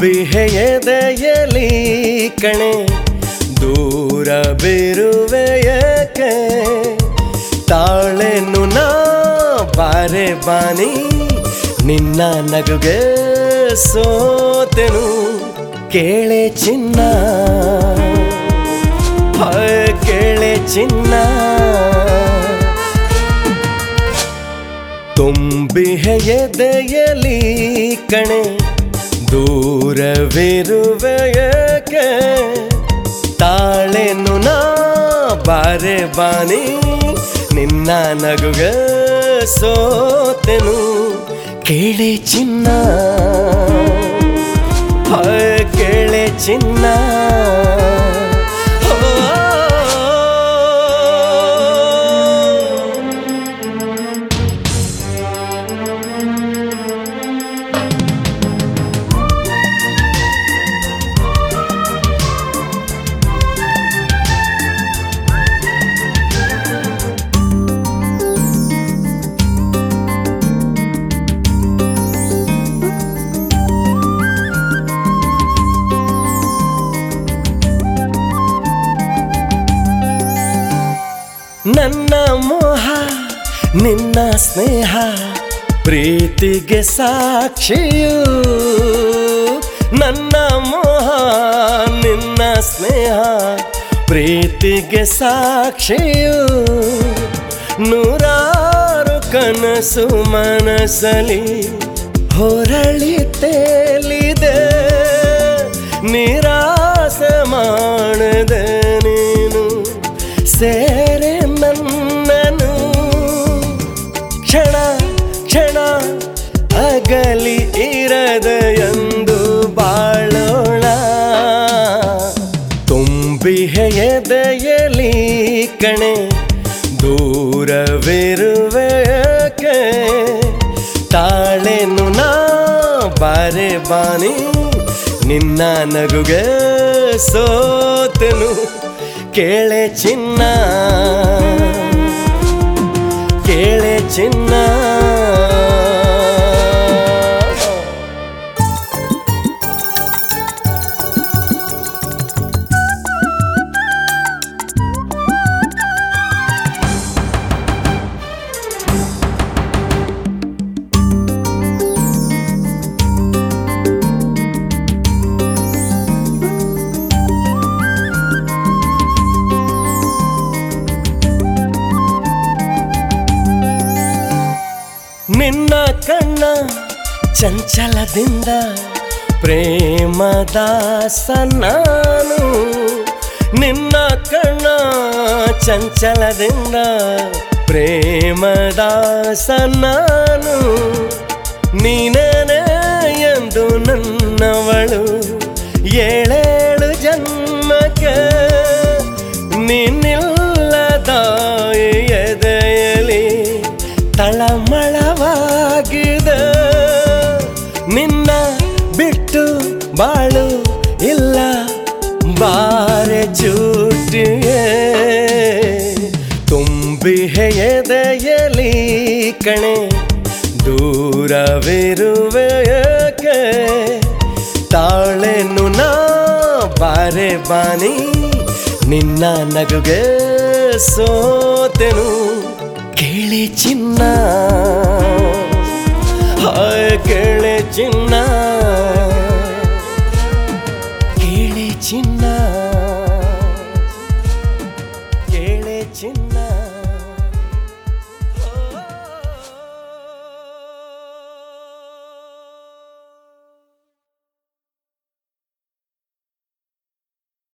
ತುಂಬಿಹೆ ಎದೆಯಲಿ ಕಣೆ ದೂರ ಬಿರುವೆಯಕ್ಕೆ ತಾಳೆನು ನಾ ಬಾರೆ ಬಾನಿ ನಿನ್ನ ನಗುಗೆ ಸೋತೆನು ಕೇಳೆ ಚಿನ್ನ ಹಾಯ್ ಕೇಳೆ ಚಿನ್ನ ತುಂಬಿಹೆ ಎದೆಯಲಿ ಕಣೆ ದೂರವಿರುವೆಯಕ್ಕೆ ತಾಳೆನು ನಾ ಬಾರೆ ಬಾನಿ ನಿನ್ನ ನಗುಗ ಸೋತೆನು ಕೇಳೆ ಚಿನ್ನ ಹಾಯ್ ಕೇಳೆ ಚಿನ್ನ ಓ ನನ್ನ ಮೋಹ ನಿನ್ನ ಸ್ನೇಹ ಪ್ರೀತಿಗೆ ಸಾಕ್ಷಿಯು ನನ್ನ ಮೋಹ ನಿನ್ನ ಸ್ನೇಹ ಪ್ರೀತಿಗೆ ಸಾಕ್ಷಿಯು ನೂರಾರು ಕನಸು ಮನಸಲಿ ಹೊರಳಿ ತೇಲಿದೆ ನಿರಾಸ ಮಾಡದೆ ನೀನು ಸೇರೆ ನನ್ನನು ಕ್ಷಣ ಕ್ಷಣ ಅಗಲಿ ಇರದ ಎಂದು ಬಾಳೋಣ ತುಂಬಿಹೆ ಎದೆಯಲಿ ಕಣೆ ದೂರವಿರುವೆಯಕ್ಕೆ ತಾಳೆನು ನಾ ಬಾರೆ ಬಾನಿ ನಿನ್ನ ನಗುಗೆ ಸೋತೆನು ಕೇಳೆ ಚಿನ್ನ ಕೇಳೆ ಚಿನ್ನ ನಿನ್ನ ಕಣ್ಣ ಚಂಚಲದಿಂದ ಪ್ರೇಮದಾಸ ನಾನು ನಿನ್ನ ಕಣ್ಣ ಚಂಚಲದಿಂದ ಪ್ರೇಮದಾಸ ನಾನು ನೀನೇನೆ ಎಂದು ನನ್ನವಳು ಏಳೇಳು ಜನ್ಮಕ್ಕೆ ನೀನಿಲ್ಲದ ಈ ಎದೆಯಲಿ ತಳಮಳವಾಗಿದೆ ನಿನ್ನ ಬಿಟ್ಟು ಬಾಳು ಇಲ್ಲ ಬಾರೆ ಚೂಟಿಗೆ ತುಂಬಿಹೆ ಎದೆಯಲಿ ಕಣೆ ದೂರವಿರುವೆಯಕ್ಕೆ ತಾಳೆನು ನಾ ಬಾರೆ ಬಾನಿ ನಿನ್ನ ನಗುಗೆ ಸೋತೆನು ಕೇಳಿ ಚಿನ್ನ ಹಾಯ್ ಕೇಳೆ ಚಿನ್ನ